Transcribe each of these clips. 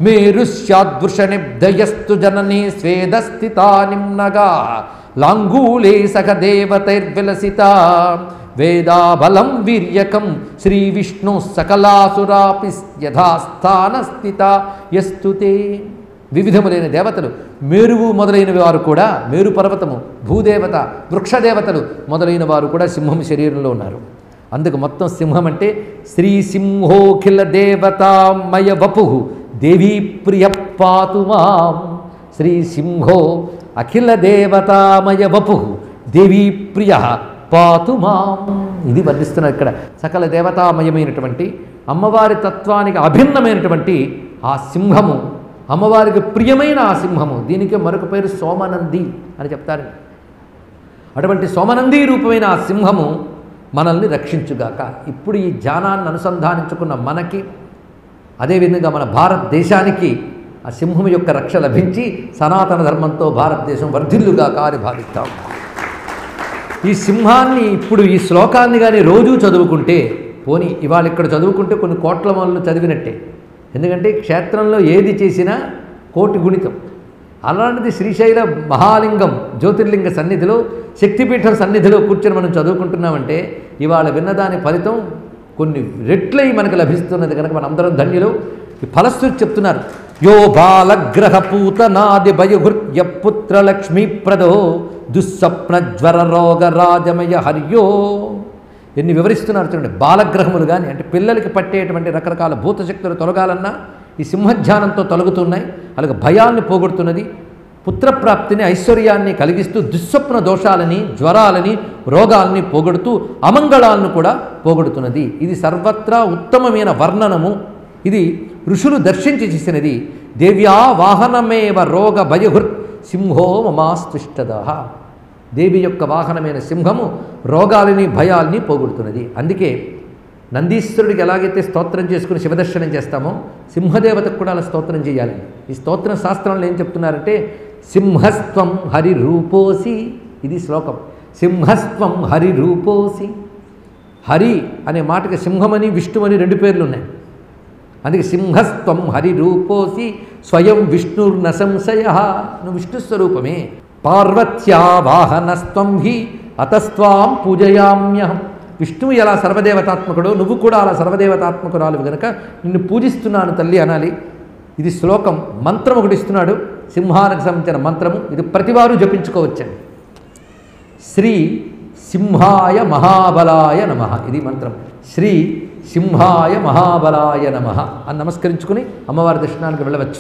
మేరుష్యాద్వృషనిబ్ధయస్తు జననీ స్వేదస్థితా నిమ్నగా లాంగూలే సఖ దేవతైర్విలసిత వేదాబలం వీర్యకం శ్రీ విష్ణు సకలాసురాపి యథాస్థానస్థిత యస్తుతే వివిధములైన దేవతలు మేరువు మొదలైన వారు కూడా మేరు పర్వతము భూదేవత వృక్షదేవతలు మొదలైన వారు కూడా సింహం శరీరంలో ఉన్నారు అందుకు మొత్తం సింహం అంటే శ్రీ సింహోఖిల దేవతామయ వపు దేవీ ప్రియ పాతు మాం శ్రీ సింహో అఖిల దేవతామయ వపు దేవీ ప్రియ పాతు మాం ఇది వర్ణిస్తున్నారు ఇక్కడ సకల దేవతామయమైనటువంటి అమ్మవారి తత్వానికి అభిన్నమైనటువంటి ఆ సింహము అమ్మవారికి ప్రియమైన ఆ సింహము దీనికి మరొక పేరు సోమనంది అని చెప్తారు అటువంటి సోమనంది రూపమైన ఆ సింహము మనల్ని రక్షించుగాక ఇప్పుడు ఈ ధ్యానాన్ని అనుసంధానించుకున్న మనకి అదేవిధంగా మన భారతదేశానికి ఆ సింహం యొక్క రక్ష లభించి సనాతన ధర్మంతో భారతదేశం వర్ధిల్లుగాక అని భావిస్తాం ఈ సింహాన్ని ఇప్పుడు ఈ శ్లోకాన్ని కానీ రోజూ చదువుకుంటే పోని ఇవాళ ఇక్కడ చదువుకుంటే కొన్ని కోట్ల మనలు చదివినట్టే ఎందుకంటే క్షేత్రంలో ఏది చేసినా కోటి గుణితం అలాంటిది శ్రీశైల మహాలింగం జ్యోతిర్లింగ సన్నిధిలో శక్తిపీఠం సన్నిధిలో కూర్చొని మనం చదువుకుంటున్నామంటే ఇవాళ విన్నదాని ఫలితం కొన్ని రెట్లై మనకు లభిస్తున్నది కనుక మనందరం ధన్యులు ఈ ఫలశ్రుతి చెప్తున్నారు యో బాలగ్రహ పూతనాది భయహృత్య పుత్ర లక్ష్మీప్రదో దుస్సప్న జ్వర రోగ రాజమయ హర్యో ఎన్ని వివరిస్తున్నారు చూడండి బాలగ్రహములు కానీ అంటే పిల్లలకి పట్టేటువంటి రకరకాల భూతశక్తులు తొలగాలన్నా ఈ సింహధ్యానంతో తొలగుతున్నాయి అలాగే భయాల్ని పోగొడుతున్నది పుత్రప్రాప్తిని ఐశ్వర్యాన్ని కలిగిస్తూ దుస్వప్న దోషాలని జ్వరాలని రోగాల్ని పోగొడుతూ అమంగళాలను కూడా పోగొడుతున్నది ఇది సర్వత్రా ఉత్తమమైన వర్ణనము ఇది ఋషులు దర్శించి చేసినది దేవ్యా వాహనమేవ రోగ భయహృత్ సింహో మమాస్తిష్టద దేవి యొక్క వాహనమైన సింహము రోగాలని భయాల్ని పోగొడుతున్నది అందుకే నందీశ్వరుడికి ఎలాగైతే స్తోత్రం చేసుకుని శివదర్శనం చేస్తామో సింహదేవతకు కూడా అలా స్తోత్రం చేయాలి ఈ స్తోత్ర శాస్త్రంలో ఏం చెప్తున్నారంటే సింహస్త్వం హరి రూపోసి ఇది శ్లోకం సింహస్త్వం హరి రూపోసి హరి అనే మాటకి సింహమని విష్ణువని రెండు పేర్లు ఉన్నాయి అందుకే సింహస్త్వం హరి రూపోసి స్వయం విష్ణుర్న సంశయ నువ్వు విష్ణు స్వరూపమే పార్వత్యా వాహనస్త్వం హి అతస్త్వాం పూజయామ్యహం విష్ణువు ఎలా సర్వదేవతాత్మకుడో నువ్వు కూడా అలా సర్వదేవతాత్మకురాలు గనుక నిన్ను పూజిస్తున్నాను తల్లి అనాలి ఇది శ్లోకం మంత్రం ఒకటి ఇస్తున్నాడు సింహానికి సంబంధించిన మంత్రము ఇది ప్రతివారు జపించుకోవచ్చండి శ్రీ సింహాయ మహాబలాయ నమ ఇది మంత్రం శ్రీ సింహాయ మహాబలాయ నమ అని నమస్కరించుకుని అమ్మవారి దర్శనానికి వెళ్ళవచ్చు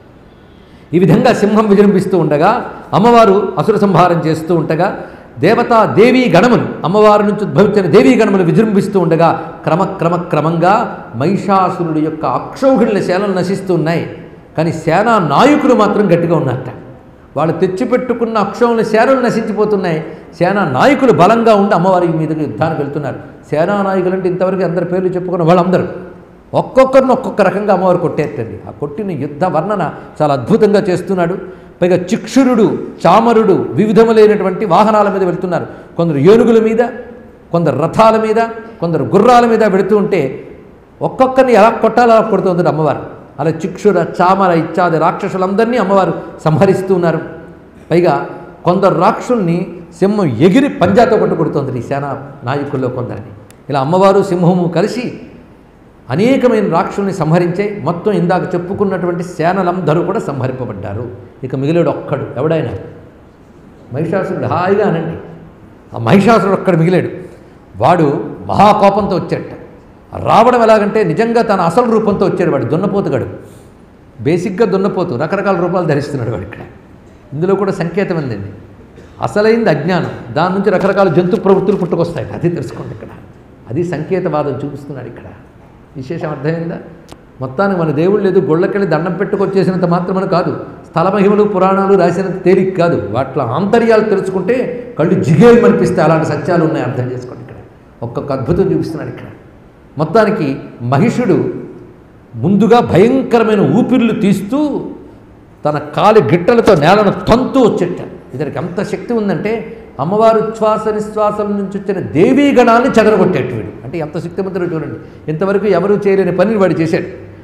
ఈ విధంగా సింహం విజృంభిస్తూ ఉండగా అమ్మవారు అసుర సంహారం చేస్తూ ఉండగా దేవతా దేవీ గణములు అమ్మవారి నుంచి ఉద్భవించిన దేవీ గణములు విజృంభిస్తూ ఉండగా క్రమక్రమ క్రమంగా మహిషాసురుడి యొక్క అక్షౌహిణుల సేనలు నశిస్తూ ఉన్నాయి కానీ సేనా నాయకులు మాత్రం గట్టిగా ఉన్నారట వాళ్ళు తెచ్చిపెట్టుకున్న అక్షౌల సేనలు నశించిపోతున్నాయి సేనా నాయకులు బలంగా ఉండి అమ్మవారి మీదకి యుద్ధానికి వెళ్తున్నారు సేనా నాయకులు అంటే ఇంతవరకు అందరి పేర్లు చెప్పుకున్న వాళ్ళందరూ ఒక్కొక్కరిని ఒక్కొక్క రకంగా అమ్మవారు కొట్టేస్తండి ఆ కొట్టిన యుద్ధ వర్ణన చాలా అద్భుతంగా చేస్తున్నాడు పైగా చిక్షురుడు చామరుడు వివిధములైనటువంటి వాహనాల మీద వెళ్తున్నారు కొందరు ఏనుగుల మీద కొందరు రథాల మీద కొందరు గుర్రాల మీద వెళుతూ ఉంటే ఒక్కొక్కరిని ఎలా కొట్టాలో అలా కొడుతుంది అమ్మవారు అలా చిక్షుర చామర ఇత్యాది రాక్షసులందరినీ అమ్మవారు సంహరిస్తూ ఉన్నారు పైగా కొందరు రాక్షుల్ని సింహం ఎగిరి పంజాతో కొట్టు కొడుతుంది ఈ సేనా నాయకుల్లో కొందరిని ఇలా అమ్మవారు సింహము కలిసి అనేకమైన రాక్షుల్ని సంహరించే మొత్తం ఇందాక చెప్పుకున్నటువంటి సేనలందరూ కూడా సంహరింపబడ్డారు ఇక మిగిలేడు ఒక్కడు ఎవడైనా మహిషాసురుడు హాయిగా అనండి ఆ మహిషాసురుడు ఒక్కడు మిగిలాడు వాడు మహాకోపంతో వచ్చాట రావడం ఎలాగంటే నిజంగా తన అసలు రూపంతో వచ్చాడు వాడు దున్నపోతుగాడు బేసిక్గా దున్నపోతు రకరకాల రూపాలు ధరిస్తున్నాడు వాడు ఇక్కడ ఇందులో కూడా సంకేతం ఉందండి అసలైంది అజ్ఞానం దాని నుంచి రకరకాల జంతు ప్రవృత్తులు పుట్టుకొస్తాయి అది తెలుసుకోండి ఇక్కడ అది సంకేతవాదం చూపిస్తున్నాడు ఇక్కడ విశేషం అర్థమైందా మొత్తానికి మన దేవుళ్ళు లేదు గొళ్ళకెళ్ళి దండం పెట్టుకొచ్చేసినంత మాత్రమని కాదు స్థల మహిమలు పురాణాలు రాసినంత తేలిక కాదు వాటిలో ఆంతర్యాలు తెలుసుకుంటే కళ్ళు జిగేలు మనిపిస్తే అలాంటి సత్యాలు ఉన్నాయి అర్థం చేసుకోండి ఇక్కడ ఒక్కొక్క అద్భుతం చూపిస్తున్నాడు ఇక్కడ మొత్తానికి మహిషుడు ముందుగా భయంకరమైన ఊపిర్లు తీస్తూ తన కాలి గిట్టలతో నేలను తంతు వచ్చేట ఇతనికి ఎంత శక్తి ఉందంటే అమ్మవారు ఉచ్ఛ్వాస నిశ్వాసం నుంచి వచ్చిన దేవీ గణాన్ని చెదరగొట్టేట వీడు అంటే ఎంత శక్తిమంతుడు చూడండి ఇంతవరకు ఎవరు చేయలేని పనిని వాడు చేశాడు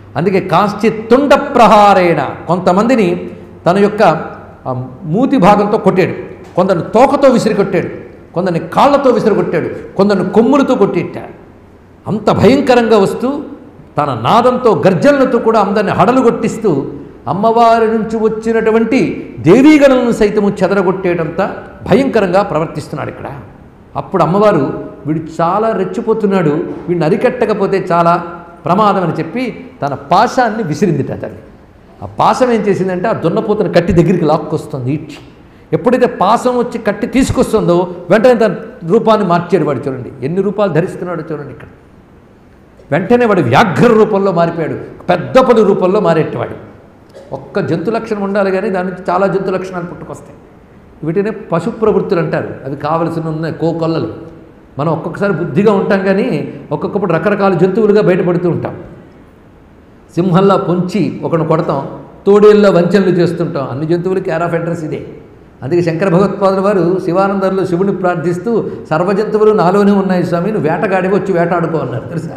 అందుకే కాంశ్చిత్ తుండ ప్రహారేణ కొంతమందిని తన యొక్క ఆ, మూతి భాగంతో కొట్టాడు కొందరిని తోకతో విసిరి కొట్టాడు కొందరిని కాళ్ళతో విసిరి కొట్టాడు కొందరిని కొమ్ములతో కొట్టిట్టాడు అంత భయంకరంగా వస్తూ తన నాదంతో గర్జనలతో కూడా అందరిని హడలు కొట్టిస్తూ అమ్మవారి నుంచి వచ్చినటువంటి దేవీగణలను సైతము చెదరగొట్టేటంత భయంకరంగా ప్రవర్తిస్తున్నాడు ఇక్కడ అప్పుడు అమ్మవారు వీడు చాలా రెచ్చిపోతున్నాడు వీడిని అరికట్టకపోతే చాలా ప్రమాదం అని చెప్పి తన పాశాన్ని విసిరిందిట తల్లి ఆ పాశం ఏం చేసిందంటే ఆ దున్నపోతున్న కట్టి దగ్గరికి లాక్కొస్తుంది ఈడ్చి ఎప్పుడైతే పాసం వచ్చి కట్టి తీసుకొస్తుందో వెంటనే తన రూపాన్ని మార్చాడు వాడు చూడండి ఎన్ని రూపాలు ధరిస్తున్నాడో చూడండి ఇక్కడ వెంటనే వాడు వ్యాఘ్ర రూపంలో మారిపోయాడు పెద్ద పలు రూపంలో మారేటవాడు ఒక్క జంతు లక్షణం ఉండాలి కానీ దాని నుంచి చాలా జంతు లక్షణాలు పుట్టుకొస్తాయి వీటినే పశు ప్రవృత్తులు అంటారు అవి కావలసిన ఉన్నాయి కోకొల్లలు మనం ఒక్కొక్కసారి బుద్ధిగా ఉంటాం కానీ ఒక్కొక్కప్పుడు రకరకాల జంతువులుగా బయటపడుతూ ఉంటాం సింహంలా పొంచి ఒకడు కొడతాం తోడేళ్ళలో వంచనలు చేస్తుంటాం అన్ని జంతువులు కేర్ ఆఫ్ అడ్రస్ ఇదే అందుకే శంకర భగవత్పాదుల వారు శివానందరిలో శివుని ప్రార్థిస్తూ సర్వ జంతువులు నాలోనే ఉన్నాయి స్వామి నువ్వు వేటగాడివి వచ్చి వేటాడుకో అన్నారు తెలుసా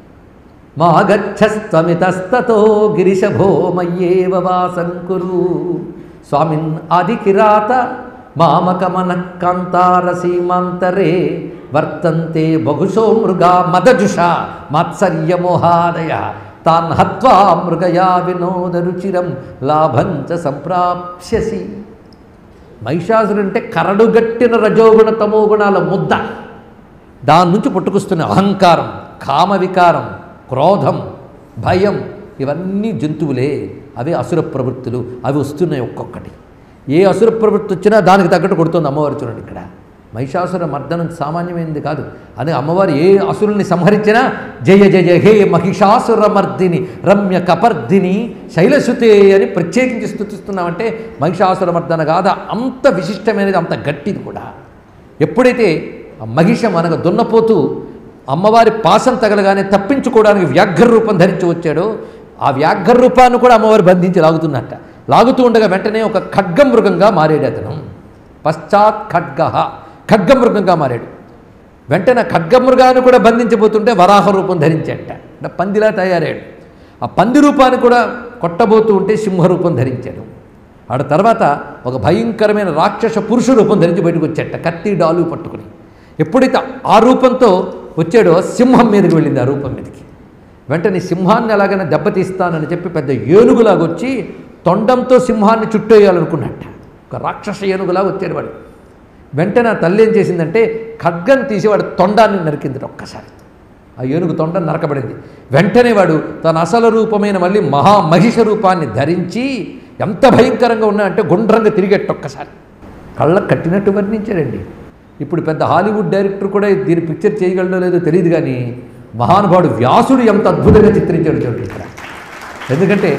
మా గచ్చస్త్వమితస్తతో గిరిశభో మయ్యేవ వాసం కురు స్వామిన్ ఆదికిరాత మామకమన కాంతార సీమాంతరే వర్తంతే బహుశో మృగా మదజుష మాత్సర్యమోహాదయ తాన్ హత్వా మృగయా వినోద రుచిరం లాభంచ సంప్రాప్స్యసి మహిషాసురు అంటే కరడుగట్టిన రజోగుణ తమో గుణాల ముద్ద దాని నుంచి పుట్టుకొస్తున్న అహంకారం కామ వికారం క్రోధం భయం ఇవన్నీ జంతువులే అవి అసుర ప్రవృత్తులు అవి వస్తున్నాయి ఒక్కొక్కటి ఏ అసుర ప్రవృత్తి వచ్చినా దానికి తగ్గట్టు కొడుతుంది అమ్మవారు చూడండి ఇక్కడ మహిషాసుర మర్దనం సామాన్యమైనది కాదు అని అమ్మవారు ఏ అసురుల్ని సంహరించినా జయ జయ హే మహిషాసుర మర్దిని రమ్య కపర్దిని శైలసుతే అని ప్రత్యేకించి స్థుతిస్తున్నామంటే మహిషాసుర మర్దన కాద అంత విశిష్టమైనది అంత గట్టిది కూడా ఎప్పుడైతే ఆ మహిషం అనగా దున్నపోతూ అమ్మవారి పాసం తగలగానే తప్పించుకోవడానికి వ్యాఘ్ర రూపం ధరించి వచ్చాడో ఆ వ్యాఘ్ర రూపాన్ని కూడా అమ్మవారు బంధించి లాగుతున్నట్ట లాగుతూ ఉండగా వెంటనే ఒక ఖడ్గమృగంగా మారాడు అతను పశ్చాత్ ఖడ్గ ఖడ్గమృగంగా మారాడు వెంటనే ఖడ్గమృగాన్ని కూడా బంధించబోతుంటే వరాహ రూపం ధరించాట అంటే పందిలా తయారయ్యాడు ఆ పంది రూపాన్ని కూడా కొట్టబోతూ ఉంటే సింహ రూపం ధరించాడు ఆడ తర్వాత ఒక భయంకరమైన రాక్షస పురుష రూపం ధరించి బయటకు వచ్చాట కత్తి డాలు పట్టుకుని ఎప్పుడైతే ఆ రూపంతో వచ్చాడో సింహం మీదకి వెళ్ళింది ఆ రూపం మీదకి వెంటనే సింహాన్ని ఎలాగైనా దెబ్బతీస్తానని చెప్పి పెద్ద ఏనుగులాగా వచ్చి తొండంతో సింహాన్ని చుట్టేయాలనుకున్నట్ట ఒక రాక్షస ఏనుగులా వచ్చాడు వాడు వెంటనే ఆ తల్లి ఏం చేసిందంటే ఖడ్గం తీసి వాడు తొండాన్ని నరికింది ఒక్కసారి ఆ ఏనుగు తొండం నరకబడింది వెంటనే వాడు తన అసలు రూపమైన మళ్ళీ మహామహిష రూపాన్ని ధరించి ఎంత భయంకరంగా ఉన్నా అంటే గుండ్రంగా తిరిగేట్టు ఒక్కసారి కళ్ళకు కట్టినట్టు వర్ణించాడండి ఇప్పుడు పెద్ద హాలీవుడ్ డైరెక్టర్ కూడా దీని పిక్చర్ చేయగలడో లేదో తెలియదు కానీ మహానుభావుడు వ్యాసుడు ఎంత అద్భుతంగా చిత్రించాడు చూడండి ఇక్కడ ఎందుకంటే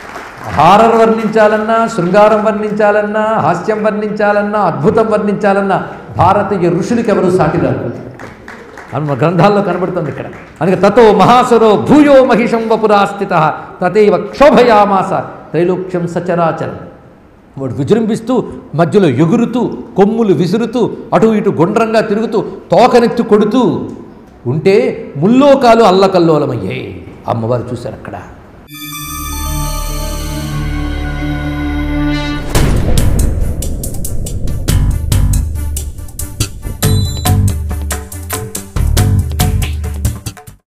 హారర్ వర్ణించాలన్నా శృంగారం వర్ణించాలన్నా హాస్యం వర్ణించాలన్నా అద్భుతం వర్ణించాలన్నా భారతీయ ఋషులకు ఎవరు సాటి రాదు అని మన గ్రంథాల్లో కనబడుతుంది ఇక్కడ అందుకే తతో మహాసురో భూయో మహిషం వపురాస్థిత తతైవ క్షోభయామాస త్రైలోక్యం సచరాచరం వాడు విజృంభిస్తూ మధ్యలో ఎగురుతూ కొమ్ములు విసురుతూ అటు ఇటు గుండ్రంగా తిరుగుతూ తోకనెత్తి కొడుతూ ఉంటే ముల్లోకాలు అల్లకల్లోలమయ్యాయి అమ్మవారు చూశారు అక్కడ